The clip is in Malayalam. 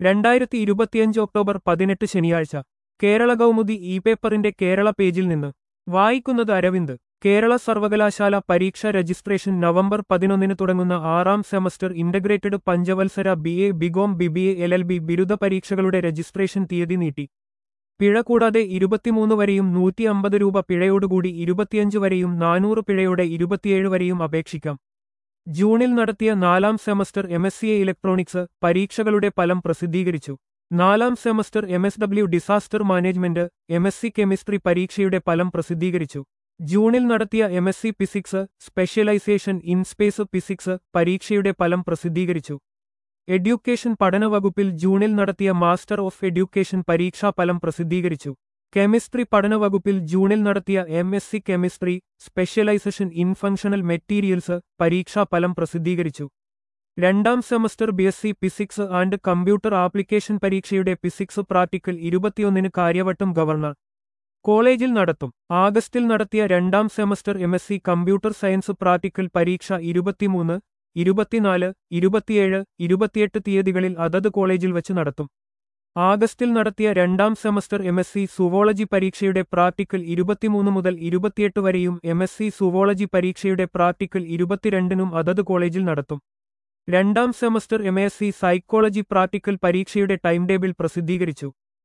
രണ്ടായിരത്തി ഇരുപത്തിയഞ്ച് ഒക്ടോബർ പതിനെട്ട് ശനിയാഴ്ച കേരള കൗമുദി ഇ പേപ്പറിന്റെ കേരള പേജിൽ നിന്ന് വായിക്കുന്നത് അരവിന്ദ് കേരള സർവകലാശാല പരീക്ഷ രജിസ്ട്രേഷൻ നവംബർ പതിനൊന്നിന് തുടങ്ങുന്ന ആറാം സെമസ്റ്റർ ഇന്റഗ്രേറ്റഡ് പഞ്ചവത്സര B A B com BBA L L B ബിരുദ പരീക്ഷകളുടെ രജിസ്ട്രേഷൻ തീയതി നീട്ടി പിഴ കൂടാതെ ഇരുപത്തിമൂന്ന് വരെയും നൂറ്റി അമ്പത് രൂപ പിഴയോടുകൂടി ഇരുപത്തിയഞ്ച് വരെയും നാനൂറ് പിഴയോടെ ഇരുപത്തിയേഴ് വരെയും അപേക്ഷിക്കാം ജൂണിൽ നടത്തിയ നാലാം semester M S C A electronics പരീക്ഷകളുടെ ഫലം പ്രസിദ്ധീകരിച്ചു നാലാം semester M S W disaster management M S C chemistry പരീക്ഷയുടെ ഫലം പ്രസിദ്ധീകരിച്ചു ജൂണിൽ നടത്തിയ M S C physics specialisation in space physics പരീക്ഷയുടെ ഫലം പ്രസിദ്ധീകരിച്ചു എഡ്യൂക്കേഷൻ പഠന വകുപ്പിൽ ജൂണിൽ നടത്തിയ മാസ്റ്റർ ഓഫ് എഡ്യൂക്കേഷൻ പരീക്ഷാ ഫലം പ്രസിദ്ധീകരിച്ചു കെമിസ്ട്രി പഠന വകുപ്പിൽ ജൂണിൽ നടത്തിയ M S C chemistry specialisation in functional materials പരീക്ഷാ ഫലം പ്രസിദ്ധീകരിച്ചു രണ്ടാം semester B S C physics and computer application പരീക്ഷയുടെ ഫിസിക്സ് പ്രാക്ടിക്കൽ ഇരുപത്തിയൊന്നിന് കാര്യവട്ടം ഗവർണർ കോളേജിൽ നടത്തും ആഗസ്റ്റിൽ നടത്തിയ രണ്ടാം semester M S C computer science practical പരീക്ഷ ഇരുപത്തിമൂന്ന് ഇരുപത്തിനാല് ഇരുപത്തിയേഴ് ഇരുപത്തിയെട്ട് തീയതികളിൽ അതത് കോളേജിൽ വച്ച് നടത്തും ആഗസ്റ്റിൽ നടത്തിയ രണ്ടാം semester M S C zoology പരീക്ഷയുടെ പ്രാക്ടിക്കൽ ഇരുപത്തിമൂന്ന് മുതൽ ഇരുപത്തിയെട്ട് വരെയും എം എസ് സി സുവോളജി പരീക്ഷയുടെ പ്രാക്ടിക്കൽ ഇരുപത്തിരണ്ടിനും അതത് കോളേജിൽ നടത്തും രണ്ടാം semester M S C psychology practical പരീക്ഷയുടെ ടൈം ടേബിൾ പ്രസിദ്ധീകരിച്ചു